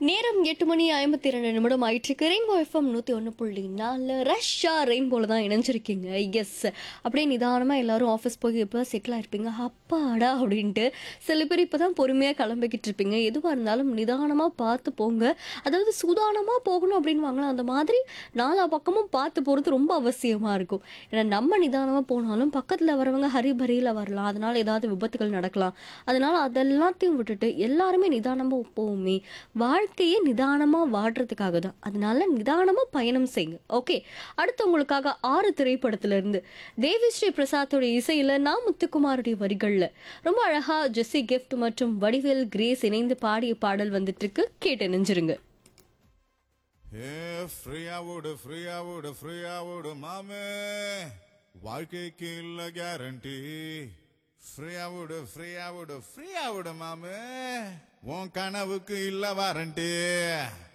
நேரம் எட்டு மணி ஐம்பத்தி ரெண்டு நிமிடம் ஆயிட்டுருக்கு ரெயின்போ எஃப்எம் நூற்றி ஒன்று புள்ளி நாலு ரஷ்ஷா ரெயின்போல தான் இணைஞ்சிருக்கீங்க எஸ் அப்படியே நிதானமாக எல்லாரும் ஆஃபீஸ் போய் இப்போ செட்டில் ஆயிருப்பீங்க அப்பாடா அப்படின்ட்டு சில பேர் இப்போ தான் பொறுமையாக கிளம்பிக்கிட்டு இருப்பீங்க எதுவாக இருந்தாலும் நிதானமாக பார்த்து போங்க அதாவது சூதானமாக போகணும் அப்படின்னு வாங்கலாம் அந்த மாதிரி நாலா பக்கமும் பார்த்து போகிறது ரொம்ப அவசியமாக இருக்கும் ஏன்னா நம்ம நிதானமாக போனாலும் பக்கத்தில் வரவங்க ஹரிபரியில் வரலாம் அதனால் ஏதாவது விபத்துகள் நடக்கலாம் அதனால் அதெல்லாத்தையும் விட்டுட்டு எல்லாருமே நிதானமாக போவோமே வாழ்க்கையே நிதானமாக வாடுறதுக்காக தான் அதனால நிதானமாக பயணம் செய்யுங்க ஓகே அடுத்து உங்களுக்காக ஆறு திரைப்படத்துல இருந்து தேவி ஸ்ரீ பிரசாத்தோட இசையில் நான் முத்துக்குமாருடைய வரிகளில் ரொம்ப அழகா ஜெஸ்ஸி கிஃப்ட் மற்றும் வடிவேல் கிரேஸ் இணைந்து பாடிய பாடல் வந்துட்டு இருக்கு கேட்டு நெஞ்சிருங்க ஏ ஃப்ரீயா விடு ஃப்ரீயா விடு ஃப்ரீயா விடு மாமே வாழ்க்கைக்கு இல்ல கேரண்டி ஃப்ரீயா விடு ஃப்ரீயா விடு ஃப்ரீயா விடு மாமே உன் கனவுக்கு இல்ல வாரண்டி